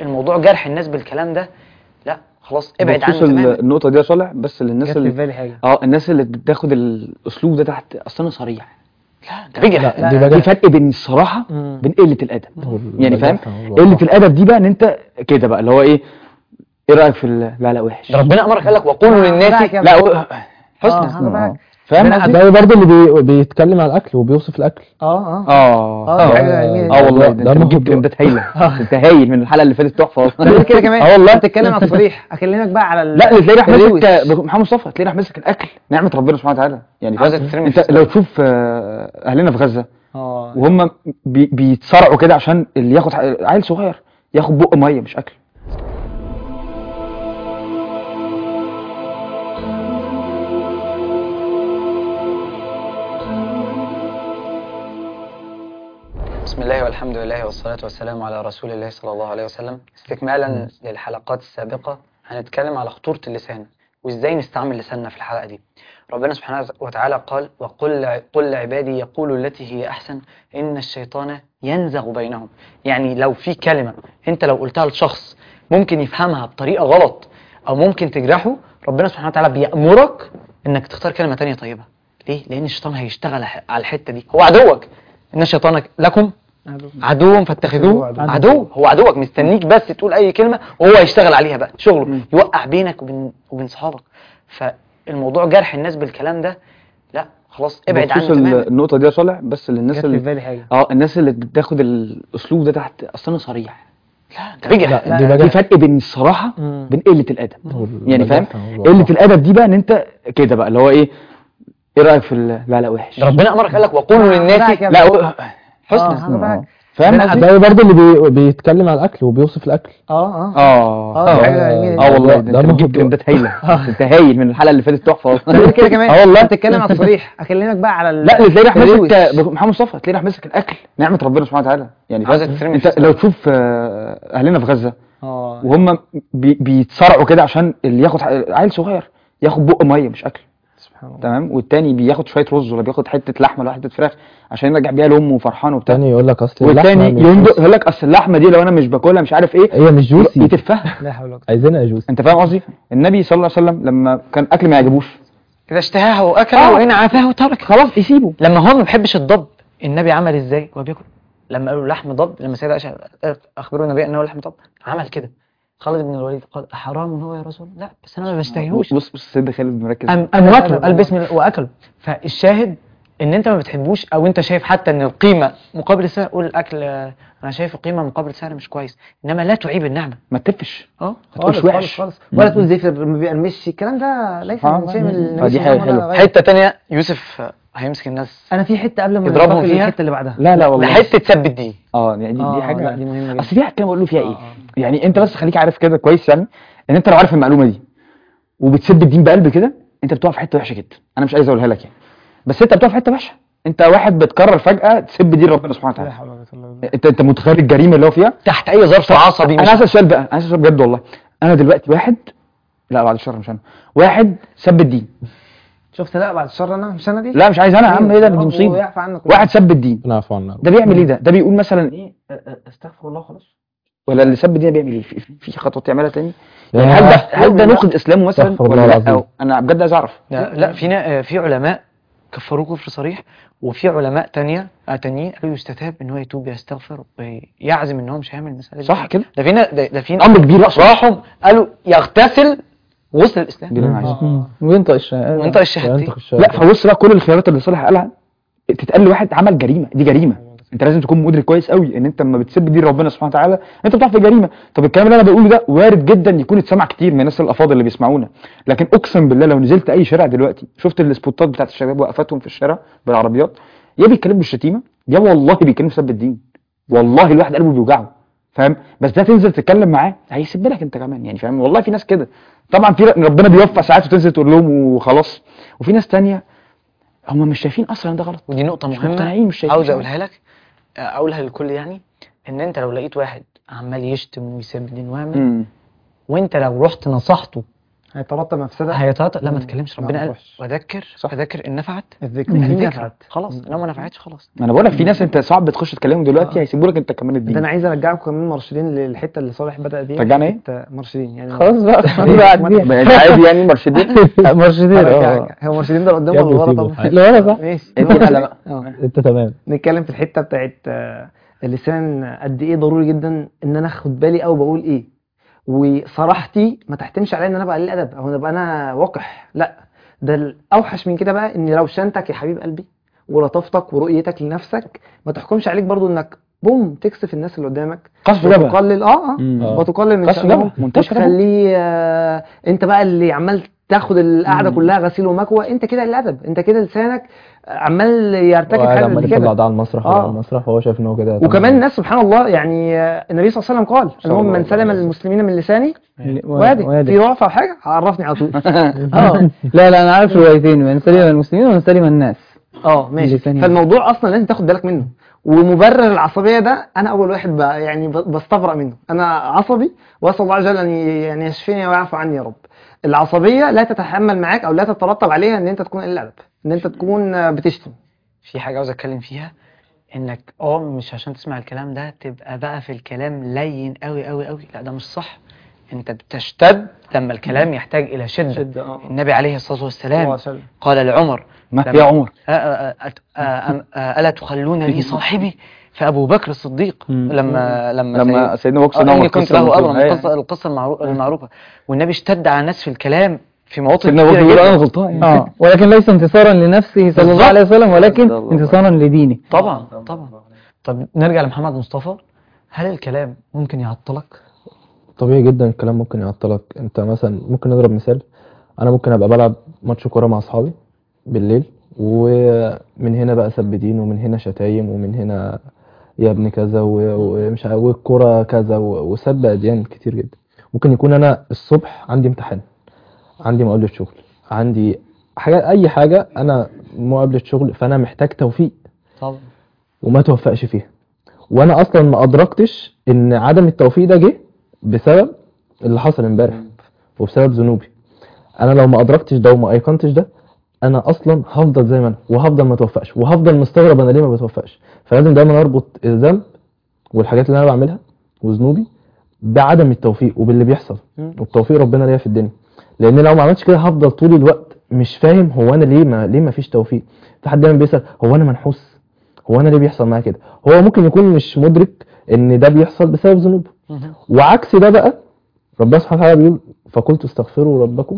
فالموضوع جرح الناس بالكلام ده لا خلاص ابعد عنه بخصوص ال- تماما النقطة دي يا صالح بس للناس جت في اللي بالي حاجه اه الناس اللي بتاخد الاسلوب ده تحت اصل انا صريح لا ده بجح لا، دي في بجح فرق بين الصراحة مم. بين قلة الادب يعني فاهم بجح قلة والله. الادب دي بقى ان انت كده بقى اللي هو ايه ايه رايك في ال- لا لا وحش ده ربنا امرك قال لك وقولوا للناس كده. لا و- آه، حسن هذا بقى. فاهم ده قصدي؟ زي برضه اللي بي... بيتكلم على الاكل وبيوصف الاكل اه اه اه آه، دي حاجة علمية. اه والله ده ده انت موضوع. بتجيب ترندات هايله انت هايل من الحلقه اللي فاتت تحفه ده غير كده كمان اه والله بتتكلم على التصريح اكلمك بقى على ال- لا تلاقيه راح الروش. ماسك محمد مصطفى تلاقيه راح ماسك الاكل نعمه ربنا سبحانه وتعالى يعني عايزك فاهم تترمي انت في لو تشوف آه، اهلنا في غزه اه وهم بي بيتصارعوا كده عشان اللي ياخد ح- عيل صغير ياخد بق ميه مش اكل بسم الله والحمد لله والصلاة والسلام على رسول الله صلى الله عليه وسلم استكمالا للحلقات السابقة هنتكلم على خطورة اللسان وازاي نستعمل لساننا في الحلقة دي ربنا سبحانه وتعالى قال وقل قل لعبادي يقولوا التي هي أحسن إن الشيطان ينزغ بينهم يعني لو في كلمة أنت لو قلتها لشخص ممكن يفهمها بطريقة غلط أو ممكن تجرحه ربنا سبحانه وتعالى بيأمرك إنك تختار كلمة تانية طيبة ليه؟ لأن الشيطان هيشتغل على الحتة دي هو عدوك إن الشيطان لكم عدو فاتخذوه عدو. عدو هو عدوك مستنيك بس تقول اي كلمه وهو يشتغل عليها بقى شغله يوقع بينك وبين وبين صحابك فالموضوع جرح الناس بالكلام ده لا خلاص ابعد عنه بخصوص ال- تماما النقطه دي يا صالح بس للناس جت في اللي بالي حاجه اه الناس اللي بتاخد الاسلوب ده تحت اصل انا صريح لا ده بجح لا، لا، دي في بجح فرق بين الصراحه مم. بين قله الادب وال- يعني فاهم بجح والله. قله الادب دي بقى ان انت كده بقى اللي هو ايه ايه رايك في ال- لا لا وحش ده ربنا امرك قال لك وقولوا لا، للناس كده. لا و- آه، حسن هذا بقى. فاهم ده قصدي؟ زي برضه اللي بي... بيتكلم على الاكل وبيوصف الاكل اه اه اه آه، دي اه حاجة علمية. اه والله ده ده انت بتجيب موضوع. ترندات هايله انت هايل من الحلقه اللي فاتت تحفه ده غير كده كمان اه والله بتتكلم على التصريح اكلمك بقى على ال- لا تلاقيه راح الروش. ماسك محمد مصطفى تلاقيه راح ماسك الاكل نعمه ربنا سبحانه وتعالى يعني عايزك فاهم؟ تترمي انت في لو تشوف آه، اهلنا في غزه اه وهم بي بيتصارعوا كده عشان اللي ياخد ح- عيل صغير ياخد بق ميه مش اكل سبحان الله تمام والتاني بياخد شويه رز ولا بياخد حته لحمه ولا حته فراخ عشان يرجع بيها لامه وفرحان وبتاع التاني يقول لك اصل والتاني اللحمة مش يندق جوسي. يقول لك اصل اللحمه دي لو انا مش باكلها مش عارف ايه هي مش جوسي يتفها لا حول ولا قوه عايزينها جوسي انت فاهم قصدي النبي صلى الله عليه وسلم لما كان اكل ما يعجبوش اذا اشتهاه واكله آه. وان عافاه ترك خلاص يسيبه لما هو ما بيحبش الضب النبي عمل ازاي وهو بياكل لما قالوا لحم ضب لما سيدنا عائشه قالت اخبروا النبي انه لحم ضب عمل كده خالد بن الوليد قال حرام هو يا رسول الله لا بس انا ما بشتهيهوش بص بص سيدنا خالد مركز أم أم واكله قال بسم الله واكله فالشاهد ان انت ما بتحبوش او انت شايف حتى ان القيمه مقابل السعر قول الاكل آه، انا شايف القيمه مقابل السعر مش كويس انما لا تعيب النعمه ما تتفش اه ما خالص تقولش خالص وحش خالص ولا تقول زفر ما بيقرمش الكلام ده ليس آه، من شيء من آه، النبي دي صلى الله حاجة عليه حلوة. وسلم. حته تانية يوسف آه، هيمسك الناس انا في حته قبل ما يضربهم ننتقل فيها؟ للحته اللي بعدها لا لا والله حته تثبت دي اه يعني دي, آه، دي حاجه لا، دي مهمة جدا. اصل في حاجه بقول له فيها ايه آه، يعني انت بس خليك عارف كده كويس يعني ان انت لو عارف المعلومه دي وبتسب الدين بقلب كده انت بتقع في حته وحشه جدا انا مش عايز اقولها لك يعني بس انت بتقع في حته وحشه انت واحد بتكرر فجاه تسب دين ربنا سبحانه لا وتعالى حول ولا قوه الا بالله انت انت متخيل الجريمه اللي هو فيها تحت اي ظرف عصبي انا مش عايز اسال سؤال بقى انا عايز اسال سؤال بجد والله انا دلوقتي واحد لا بعد الشر مش انا واحد سب الدين شفت لا بعد الشر انا مش انا دي لا مش عايز انا يا عم ايه ده دي رب مصيبه ويعفو عنك واحد سب الدين ربنا يعفو عنا ده بيعمل ايه ده ده بيقول مثلا ايه أ- أ- استغفر الله خلاص ولا اللي سب الدين بيعمل ايه في, في- في خطوه تعملها تاني يعني هل ده هل ده نقد اسلامه مثلا استغفر ولا الله لا العظيم. أو انا بجد عايز اعرف لا, لا في نا- في علماء كفروه كفر صريح وفي علماء تانية آه، تانيين قالوا يستتاب ان هو يتوب يستغفر ويعزم ان هو مش هيعمل المسألة دي صح كده ده في نا- ده, ده في امر كبير اصلا راحوا قالوا يغتسل وصل الاسلام دي اللي انا عايزه آه. وينطق الشهادة وينطق الشهادتين. وينطق الشهادة. لا فبص بقى كل الخيارات اللي صالح قالها تتقال لواحد عمل جريمه دي جريمه انت لازم تكون مدرك كويس قوي ان انت لما بتسب دين ربنا سبحانه وتعالى انت بتقع في جريمه طب الكلام اللي انا بقوله ده وارد جدا يكون اتسمع كتير من الناس الافاضل اللي بيسمعونا لكن اقسم بالله لو نزلت اي شارع دلوقتي شفت السبوتات بتاعت الشباب وقفاتهم في الشارع بالعربيات يا بيتكلموا بالشتيمه يا والله بيتكلموا بسب الدين والله الواحد قلبه بيوجعه فاهم بس ده تنزل تتكلم معاه هيسب لك انت كمان يعني فاهم والله في ناس كده طبعا في ربنا بيوفق ساعات وتنزل تقول لهم وخلاص وفي ناس تانية هم مش شايفين اصلا إن ده غلط ودي نقطة مش مهمة مقتنعين مش شايفين عاوز حاجة. اقولها لك آه، اقولها للكل يعني ان انت لو لقيت واحد عمال يشتم ويسب الدين ويعمل امم وانت لو رحت نصحته هيترتب مفسده هيتعطى لا ما مم. تكلمش لا، ربنا ما قال تروحش. وذكر صح. وذكر ان نفعت الذكر الذكر نفعت خلاص لو ما نفعتش خلاص ما انا بقول لك في ناس انت صعب تخش تكلمهم دلوقتي آه. هيسيبوا لك انت كمان ده انا الدين عايز ارجعكم كمان مرشدين للحته اللي صالح بدا بيها رجعنا ايه؟ حتة مرشدين يعني خلاص بقى إيه؟ بعد ما بيها بقى عادي يعني مرشدين مرشدين هرجع- اه هو مرشدين ده قدام يا ولا ابني ورا سيبه. طبعا لا لا صح ماشي انت تعالى بقى اه انت تمام نتكلم في الحته بتاعت آه، اللسان قد ايه ضروري جدا ان انا اخد بالي او بقول ايه وصراحتي ما تحتمش عليا ان انا بقى قليل ادب او ابقى انا وقح لا ده الاوحش من كده بقى ان روشنتك يا حبيب قلبي ولطافتك ورؤيتك لنفسك ما تحكمش عليك برضو انك بوم تكسف الناس اللي قدامك قصف جبهه وتقلل اه اه مم. آه. وتقلل من قصف شأنهم جبهه منتشره وتخليه آه، انت بقى اللي عمال تاخد القعده مم. كلها غسيل ومكوى انت كده الادب انت كده لسانك عمال يرتكب وقاعد حاجه عمال زي يطلع كده ده على المسرح آه. وده على المسرح وهو شايف ان هو كده وكمان تمام. الناس سبحان الله يعني آه، النبي صلى الله عليه وسلم قال المؤمن الله من سلم عليه وسلم. المسلمين من لساني وادي وادي في رعفه او حاجه عرفني على طول اه لا لا انا عارف روايتين من سلم المسلمين ومن سلم الناس اه ماشي لساني. فالموضوع اصلا لازم تاخد بالك منه ومبرر العصبيه ده انا اول واحد بقى يعني ب- بستبرأ منه انا عصبي واسال الله عز وجل ان ي- يعني يشفيني ويعفو عني يا رب العصبيه لا تتحمل معاك او لا تترتب عليها ان انت تكون قليل الادب ان انت تكون آه، بتشتم في حاجه عاوز اتكلم فيها انك اه مش عشان تسمع الكلام ده تبقى بقى في الكلام لين قوي قوي قوي لا ده مش صح انت بتشتد لما الكلام يحتاج الى شده شدة اه النبي عليه الصلاه الله والسلام عشان قال لعمر ما لما- يا عمر آه، آه، آه، آه، أم- آه، ألا تخلون لي صاحبي فأبو بكر الصديق لما لما لما سيدنا ابو بكر آه، سيدنا إني عمر كنت قصة له مشهورة. أمرا أيوة. القصة القصة المعرو- المعروفة والنبي اشتد على الناس في الكلام في مواطن سيدنا ابو بكر كتيرة بيقول انا جدا غلطان يعني. اه ولكن ليس انتصارا لنفسه صلى الله عليه وسلم ولكن الله. انتصارا لدينه طبعا طبعا طب نرجع لمحمد مصطفى هل الكلام ممكن يعطلك؟ طبيعي جدا الكلام ممكن يعطلك انت مثلا ممكن نضرب مثال انا ممكن ابقى بلعب ماتش كوره مع اصحابي بالليل ومن هنا بقى سب دين ومن هنا شتايم ومن هنا يا ابن كذا و- ومش عارف والكوره كذا و- وسب اديان كتير جدا ممكن يكون انا الصبح عندي امتحان عندي مقابله شغل عندي حاجه اي حاجه انا مقابله شغل فانا محتاج توفيق طبعا وما توفقش فيها وانا اصلا ما ادركتش ان عدم التوفيق ده جه بسبب اللي حصل امبارح وبسبب ذنوبي انا لو ما ادركتش ده وما ايقنتش ده انا اصلا هفضل زي ما انا وهفضل ما اتوفقش وهفضل مستغرب انا ليه ما بتوفقش فلازم دايما اربط الذنب والحاجات اللي انا بعملها وذنوبي بعدم التوفيق وباللي بيحصل مم. والتوفيق ربنا ليا في الدنيا لان لو ما عملتش كده هفضل طول الوقت مش فاهم هو انا ليه ما ليه ما فيش توفيق في حد دايما بيسال هو انا منحوس هو انا ليه بيحصل معايا كده هو ممكن يكون مش مدرك ان ده بيحصل بسبب ذنوبه وعكس ده بقى ربنا سبحانه وتعالى بيقول فقلت استغفروا ربكم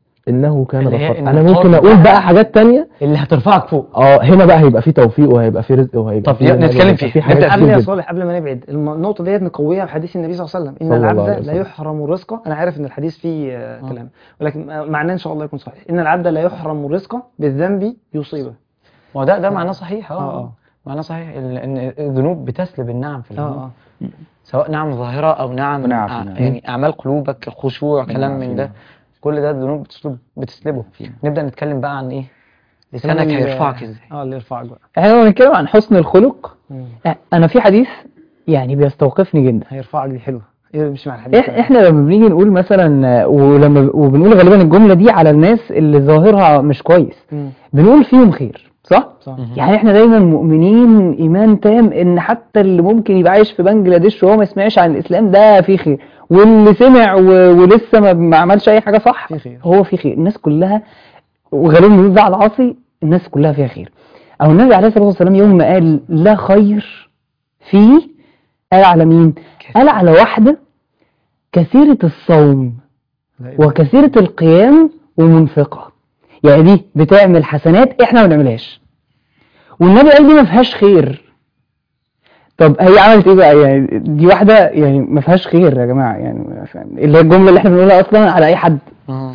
انه كان اللي هي غفارا إن انا القول ممكن اقول بقى- بقى حاجات تانية اللي هترفعك فوق اه هنا بقى هيبقى في توفيق وهيبقى في رزق وهيبقى طب في يا- نعمة نتكلم وهيبقى فيه. في حاجات نبدأ كتير قبل يا جدا. صالح قبل ما نبعد الم- النقطة ديت نقويها بحديث النبي صلى الله عليه وسلم إن صلى الله العبد عليه لا وسلم. يحرم الرزق أنا عارف إن الحديث فيه آه، كلام ولكن آه، معناه إن شاء الله يكون صحيح إن العبد لا يحرم الرزق بالذنب يصيبه ما هو ده ده معناه صحيح آه، اه آه. معناه صحيح ال- ان الذنوب بتسلب النعم في اه الذنوب اه سواء نعم ظاهرة أو نعم نعم ع- فينا. يعني أعمال قلوبك خشوع كلام نعم من فينا. ده كل ده الذنوب بتسلب بتسلبه فينا. نبدأ نتكلم بقى عن إيه لسانك كمان ال- هيرفعك إزاي اه اللي يرفعك بقى احنا لو بنتكلم عن حسن الخلق مم. انا في حديث يعني بيستوقفني جدا هيرفعك دي حلوة إيه مش مع الحديث إح- احنا لما بنيجي نقول مثلا آه، ولما وبنقول غالبا الجملة دي على الناس اللي ظاهرها مش كويس مم. بنقول فيهم خير صح؟ صح يعني احنا دايما مؤمنين ايمان تام ان حتى اللي ممكن يبقى عايش في بنجلاديش وهو ما يسمعش عن الاسلام ده فيه خير واللي سمع و... ولسه ما... ما عملش اي حاجه صح فيه خير. هو فيه خير الناس كلها وغالبا بنقول ده على العاصي الناس كلها فيها خير او النبي عليه الصلاه والسلام يوم ما قال لا خير فيه قال على مين؟ قال على واحده كثيره الصوم لا إله. وكثيره القيام ومنفقه يعني دي بتعمل حسنات احنا ما بنعملهاش والنبي قال دي ما فيهاش خير طب هي عملت ايه بقى يعني دي واحده يعني ما فيهاش خير يا جماعه يعني فاهم؟ اللي هي الجمله اللي احنا بنقولها اصلا على اي حد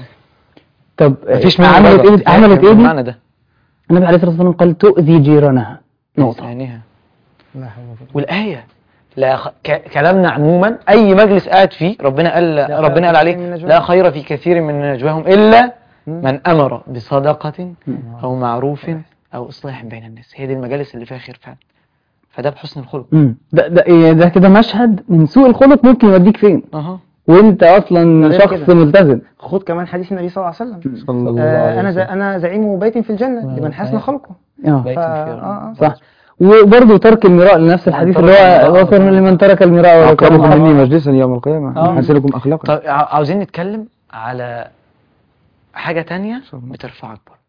طب مفيش منه عملت بره. ايه عملت ايه دي المعنى ده النبي عليه الصلاه والسلام قال تؤذي جيرانها نقطه عينيها لا حول ولا قوة. والآية لا خ... ك... كلامنا عموما أي مجلس قاعد فيه ربنا قال خير ربنا قال في عليه كثير من نجواهم. لا خير في كثير من نجواهم إلا مم. من أمر بصدقة أو معروف أو إصلاح بين الناس هي دي المجالس اللي فيها خير فعلا فده بحسن الخلق امم ده ده إيه ده كده مشهد من سوء الخلق ممكن يوديك فين أها وانت اصلا ده غير شخص كده. ملتزم خد كمان حديث النبي صلى الله عليه وسلم صلى الله آه عليه انا ز... وسلم. انا زعيم بيت في الجنه لمن حسن خلقه اه بيت ف- في آه، آه. صح وبرضه ترك المراء لنفس الحديث اللي هو غفر لمن ترك المراء وذكر أقربكم الله. مني مجلسا يوم القيامة آه. أحسنكم أخلاقا طب ع- عاوزين نتكلم على حاجة تانية صلى. بترفعك برضه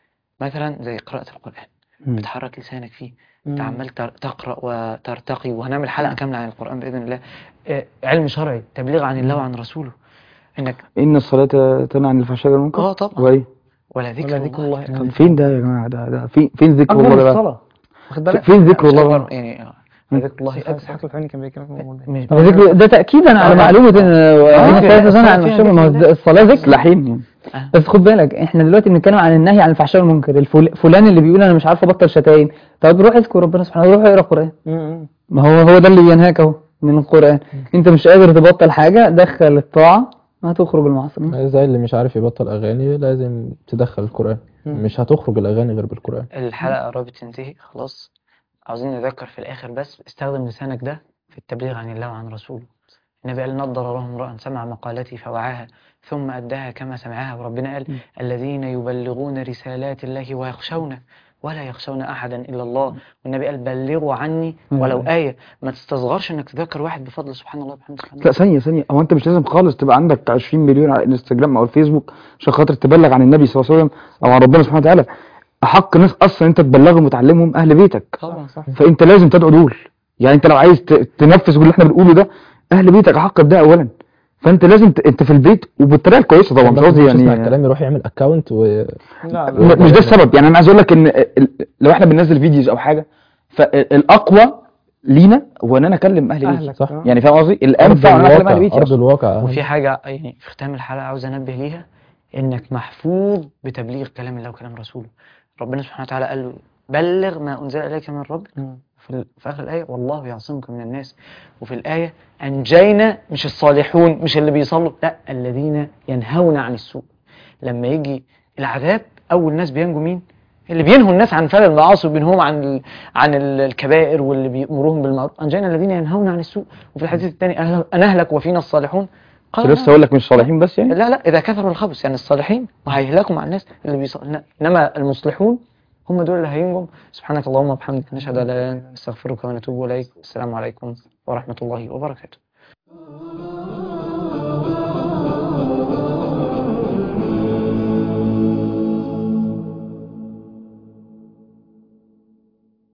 مثلا زي قراءة القرآن مم. بتحرك لسانك فيه مم. انت عمال تر- تقرأ وترتقي وهنعمل حلقة كاملة عن القرآن بإذن الله آه، علم شرعي تبليغ عن الله وعن رسوله انك إن الصلاة تنهى عن الفحشاء والمنكر اه طبعا وإيه ولا ذكر, ولا ذكر الله أكبر. طب فين ده يا جماعة ده ده فين فين ذكر اكبر الله من ده بقى؟ الصلاه واخد بالك فين ذكر مش الله أكبر، بقى؟ يعني آه، ذكر الله بس أكبر حضرتك الفني كان بيتكلم في الموضوع ده مش- ده ذكر ده تأكيدا على آه. معلومة ان آه، الصلاة تنهى عن فيها الفحشاء ما هو ذكر. الصلاة ذكر سلاحين يعني بس خد بالك احنا دلوقتي بنتكلم عن النهي عن الفحشاء والمنكر الفل... فلان اللي بيقول انا مش عارف ابطل شتايم طب روح اذكر ربنا سبحانه روح اقرا قرآن مم. ما هو هو ده اللي ينهاك اهو من القرآن انت مش قادر تبطل حاجة دخل الطاعة هتخرج المعصية زي اللي مش عارف يبطل اغاني لازم تدخل القرآن مم. مش هتخرج الاغاني غير بالقرآن الحلقة قربت تنتهي خلاص عاوزين نذكر في الآخر بس استخدم لسانك ده في التبليغ عن الله وعن رسوله النبي قال نضر الله امرأ سمع مقالتي فوعاها ثم أداها كما سمعها وربنا قال الذين يبلغون رسالات الله ويخشونه ولا يخشون أحدا إلا الله والنبي قال بلغوا عني ولو آية ما تستصغرش إنك تذكر واحد بفضل سبحان الله وبحمده سبحان لا الله ثانية ثانية هو أنت مش لازم خالص تبقى عندك 20 مليون على الانستجرام أو الفيسبوك عشان خاطر تبلغ عن النبي صلى الله عليه وسلم أو عن ربنا سبحانه وتعالى أحق ناس أصلا أنت تبلغهم وتعلمهم أهل بيتك طبعا صح فأنت لازم تدعو دول يعني أنت لو عايز ت- تنفذ كل اللي إحنا بنقوله ده أهل بيتك أحق بده أولا فأنت لازم ت... أنت في البيت وبالطريقة الكويسة طبعا مش قصدي يسمع يعني الكلام يروح يعمل اكونت و لا لا م- مش ده السبب يعني انا عايز اقول لك ان ال- لو احنا بننزل فيديوز او حاجه فالاقوى لينا هو ان انا اكلم اهل بيتي اهلك صح. آه. يعني فاهم قصدي ارض الانفع ان انا اكلم اهل الواقع بيتي ارض أصلاً. الواقع أهم. وفي حاجة يعني في ختام الحلقة عاوز أنبه ليها إنك محفوظ بتبليغ كلام الله وكلام رسوله ربنا سبحانه وتعالى قال له بلغ ما أنزل إليك من ربك مم. في, ال- في آخر الآية والله يعصمك من الناس وفي الآية أنجينا مش الصالحون مش اللي بيصلوا لا الذين ينهون عن السوء لما يجي العذاب أول ناس بينجوا مين؟ اللي بينهوا الناس عن فعل المعاصي وبينهوهم عن ال... عن ال- الكبائر واللي بيأمروهم بالمعروف أنجينا الذين ينهون عن السوء وفي الحديث الثاني أهل- أنهلك وفينا الصالحون قال كنت لسه نعم. هقول لك مش صالحين بس يعني لا لا إذا كثروا الخبث يعني الصالحين وهيهلكوا مع الناس اللي بيصل إنما المصلحون هم دول اللي هينجم سبحانك اللهم وبحمدك نشهد أن لا إله إلا أنت نستغفرك ونتوب إليك السلام عليكم ورحمة الله وبركاته